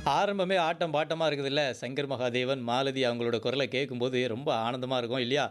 ஆரம்பமே ஆட்டம் பாட்டமாக இருக்குதுல்ல சங்கர் மகாதேவன் மாலதி அவங்களோட குரலை கேட்கும்போது ரொம்ப ஆனந்தமாக இருக்கும் இல்லையா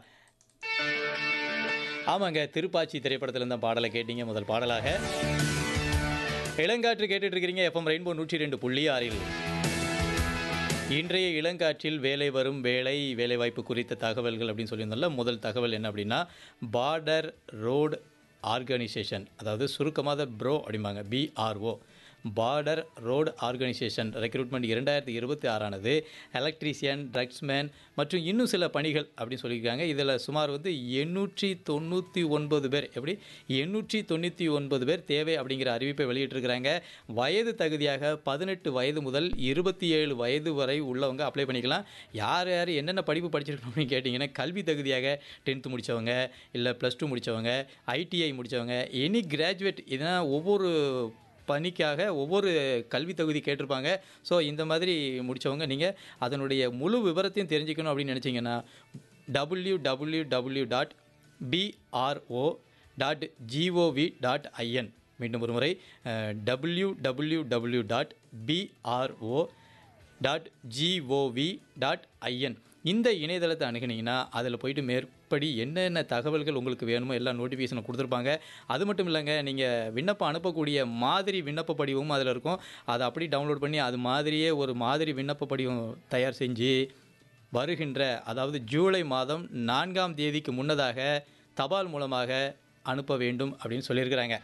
ஆமாங்க திருப்பாச்சி திரைப்படத்தில் இருந்த பாடலை கேட்டீங்க முதல் பாடலாக இளங்காற்று கேட்டுட்டு இருக்கிறீங்க எஃப்எம் ரெயின்போ நூற்றி ரெண்டு புள்ளி ஆறில் இன்றைய இளங்காற்றில் வேலை வரும் வேலை வேலைவாய்ப்பு குறித்த தகவல்கள் அப்படின்னு சொல்லியிருந்தோம்ல முதல் தகவல் என்ன அப்படின்னா பார்டர் ரோடு ஆர்கனைசேஷன் அதாவது சுருக்கமாக ப்ரோ அப்படிம்பாங்க BRO border road organisation recruitment இரண்டாயிரத்தி இருபத்தி ஆறானது எலக்ட்ரீசியன் ட்ரக்ஸ்மேன் மற்றும் இன்னும் சில பணிகள் அப்படின்னு சொல்லியிருக்காங்க இதில் சுமார் வந்து எண்ணூற்றி தொண்ணூற்றி ஒன்பது பேர் எப்படி எண்ணூற்றி தொண்ணூற்றி ஒன்பது பேர் தேவை அப்படிங்கிற அறிவிப்பை வெளியிட்டிருக்கிறாங்க வயது தகுதியாக பதினெட்டு வயது முதல் இருபத்தி ஏழு வயது வரை உள்ளவங்க அப்ளை பண்ணிக்கலாம் யார் யார் என்னென்ன படிப்பு படிச்சிருக்கணும் அப்படின்னு கேட்டிங்கன்னா கல்வி தகுதியாக டென்த்து முடித்தவங்க இல்லை ப்ளஸ் டூ முடித்தவங்க ஐடிஐ முடித்தவங்க எனி கிராஜுவேட் இதனால் ஒவ்வொரு பணிக்காக ஒவ்வொரு கல்வி தகுதி கேட்டிருப்பாங்க ஸோ இந்த மாதிரி முடித்தவங்க நீங்கள் அதனுடைய முழு விவரத்தையும் தெரிஞ்சுக்கணும் அப்படின்னு நினச்சிங்கன்னா W W W dot BRO dot GOV dot IN மீண்டும் ஒரு முறை W W W dot BRO dot GOV dot IN இந்த இணையதளத்தை அணுகுனீங்கன்னா அதில் போயிட்டு மேற்படி என்னென்ன தகவல்கள் உங்களுக்கு வேணுமோ எல்லா நோட்டிஃபிகேஷனை கொடுத்துருப்பாங்க அது மட்டும் இல்லைங்க நீங்கள் விண்ணப்பம் அனுப்பக்கூடிய மாதிரி விண்ணப்ப படிவமும் அதில் இருக்கும் அதை அப்படி டவுன்லோட் பண்ணி அது மாதிரியே ஒரு மாதிரி விண்ணப்ப படிவம் தயார் செஞ்சு வருகின்ற அதாவது ஜூலை மாதம் நான்காம் தேதிக்கு முன்னதாக தபால் மூலமாக அனுப்ப வேண்டும் அப்படின்னு சொல்லியிருக்கிறாங்க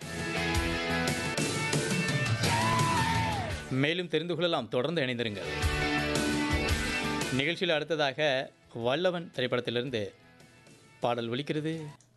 மேலும் தெரிந்து கொள்ளலாம் தொடர்ந்து இணைந்திருங்கள் நிகழ்ச்சியில் அடுத்ததாக வல்லவன் திரைப்படத்திலிருந்து பாடல் ஒலிக்கிறது